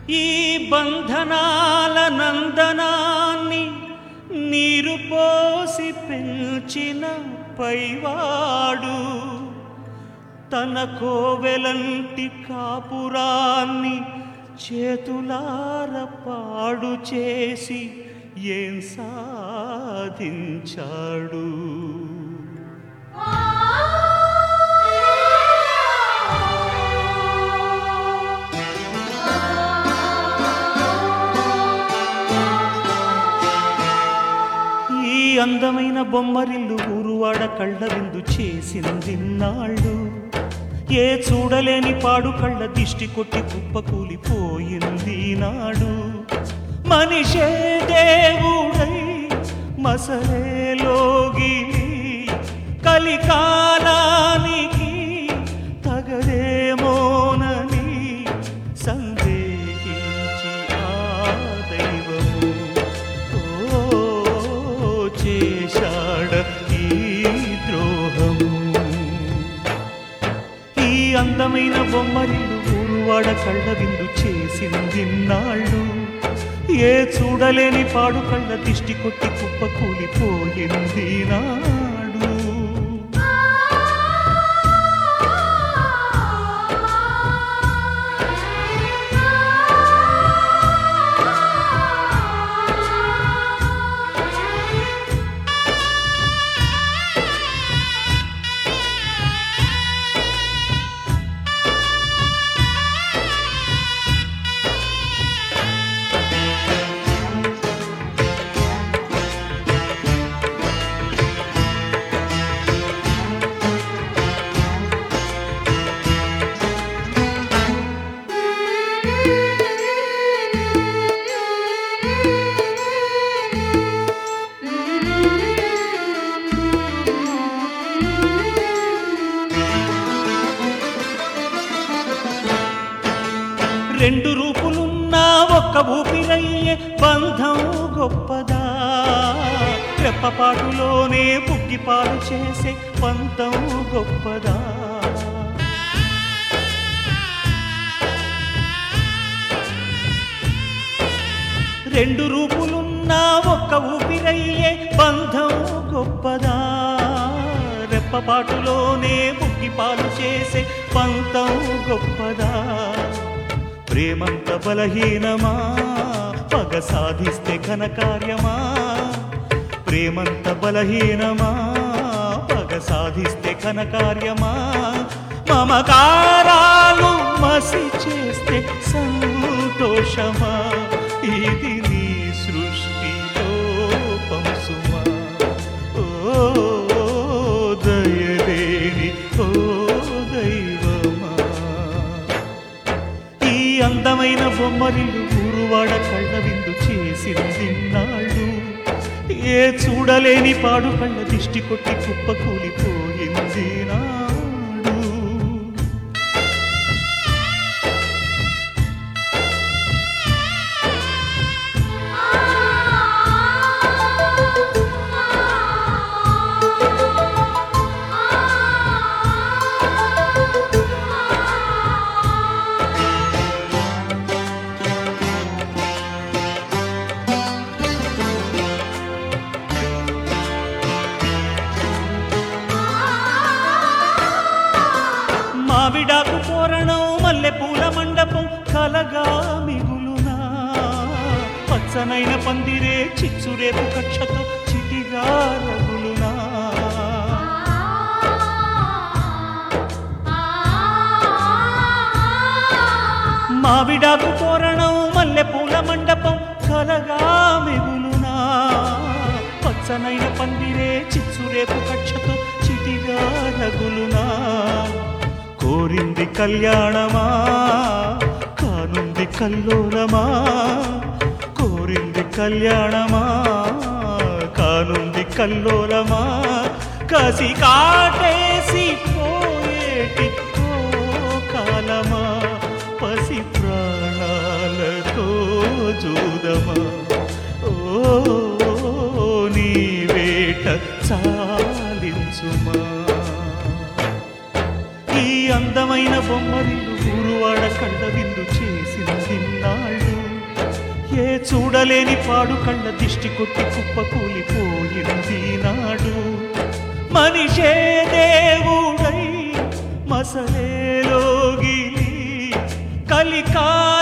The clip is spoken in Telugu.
ఈ బంధనాల నందనాన్ని నీరు పోసి పెంచిన పైవాడు తన కోవెలంటి కాపురాన్ని చేతులార పాడు చేసి ఏం సాధించాడు ఈ అందమైన బొమ్మరిల్లు ఊరువాడ కళ్ళ విందు చేసింది నాళ్ళు ఏ చూడలేని పాడు కళ్ళ దిష్టి కొట్టి కుప్ప కూలిపోయింది నాడు మనిషే దేవుడై మసలేలోగి కలికాలానికి తగదేమోనని సందేహించి ఆ దైవము ఓ చేశాడ ఈ ద్రోహము ఈ అందమైన బొమ్మరిల్లు ఊరువాడ కళ్ళ విందు చేసింది నాళ్ళు ఏ చూడలేని పాడు కళ్ళ దిష్టి కొట్టి కుప్ప కూలిపోయింది నాడు రెండు రూపులున్నా ఒక్క ఊపిరయ్యే బంధం గొప్పదా రెప్పపాటులోనే పుగ్గిపాలు చేసే పంతం గొప్పదా రెండు రూపులున్నా ఒక్క ఊపిరయ్యే బంధం గొప్పదా రెప్పపాటులోనే ముగ్గిపాలు చేసే పంతం గొప్పదా ప్రేమంత బలహీనమా పగ సాధిస్తే ఘనకార్యమా ప్రేమంత బలహీనమా పగ సాధిస్తే ఘనకార్యమా మమకారాలు మసి చేస్తే సంతోషమా ఇది నీ సృష్టిలో పంసుమా ఓ దయలేని ఓ దైవమా ఈ అందమైన బొమ్మరిల్లు ఊరువాడ కళ్ళ విందు చేసింది నాళ్ళు ఏ చూడలేని పాడు కళ్ళ దిష్టి కొట్టి కుప్ప కూలిపోయింది నాడు మావిడాకు తోరణం మల్లె పూల మండపం కలగా మిగులునా పచ్చనైన పందిరే చిచ్చురేపు కక్షతో చిటిగా రగులునా మావిడాకు తోరణం మల్లె పూల మండపం కలగా మిగులునా పచ్చనైన పందిరే చిచ్చురేపు కక్షతో చిటిగా రగులునా కోరింది కళ్యాణమా కానుంది కల్లోలమా కోరింది కళ్యాణమా కానుంది కల్లోలమా కసి కాటేసి పోయేటి ఓ కాలమా పసి ప్రాణాలతో జూదమా ఓ నీ వేట చాలించుమా ఈ అందమైన బొమ్మరిల్లు ఊరువాడ కళ్ళ విందు చేసింది నాళ్ళు చూడలేని పాడు కళ్ళ దిష్టి కొట్టి కుప్ప కూలిపోయింది నాడు మనిషే దేవుడై మసలేలోగిలి కలికా